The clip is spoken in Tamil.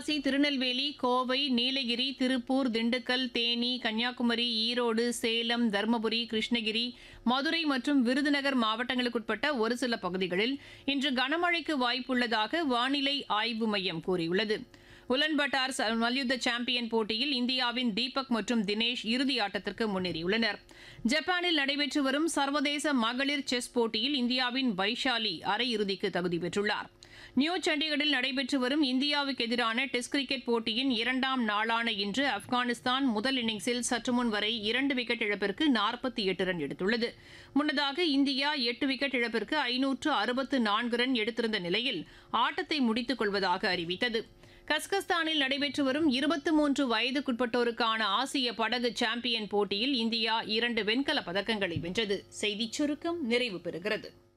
தென்காசி திருநெல்வேலி கோவை நீலகிரி திருப்பூர் திண்டுக்கல் தேனி கன்னியாகுமரி ஈரோடு சேலம் தருமபுரி கிருஷ்ணகிரி மதுரை மற்றும் விருதுநகர் மாவட்டங்களுக்குட்பட்ட ஒரு சில பகுதிகளில் இன்று கனமழைக்கு வாய்ப்புள்ளதாக வானிலை ஆய்வு மையம் கூறியுள்ளது உலன்பட்டார் ச- மல்யுத்த சாம்பியன் போட்டியில் இந்தியாவின் தீபக் மற்றும் தினேஷ் இறுதி ஆட்டத்திற்கு முன்னேறியுள்ளனர் ஜப்பானில் நடைபெற்று வரும் சர்வதேச மகளிர் செஸ் போட்டியில் இந்தியாவின் வைஷாலி அரையிறுதிக்கு தகுதி பெற்றுள்ளார் நியூ சண்டிகரில் நடைபெற்று வரும் இந்தியாவுக்கு எதிரான டெஸ்ட் கிரிக்கெட் போட்டியின் இரண்டாம் நாளான இன்று ஆப்கானிஸ்தான் முதல் இன்னிங்ஸில் சற்று முன் வரை இரண்டு விக்கெட் இழப்பிற்கு நாற்பத்தி எட்டு ரன் எடுத்துள்ளது முன்னதாக இந்தியா எட்டு விக்கெட் இழப்பிற்கு ஐநூற்று அறுபத்து நான்கு ரன் எடுத்திருந்த நிலையில் ஆட்டத்தை முடித்துக் கொள்வதாக அறிவித்தது கஸ்கஸ்தானில் நடைபெற்று வரும் இருபத்தி மூன்று வயதுக்குட்பட்டோருக்கான ஆசிய படகு சாம்பியன் போட்டியில் இந்தியா இரண்டு வெண்கலப் பதக்கங்களை வென்றது செய்திச் சுருக்கம் நிறைவு பெறுகிறது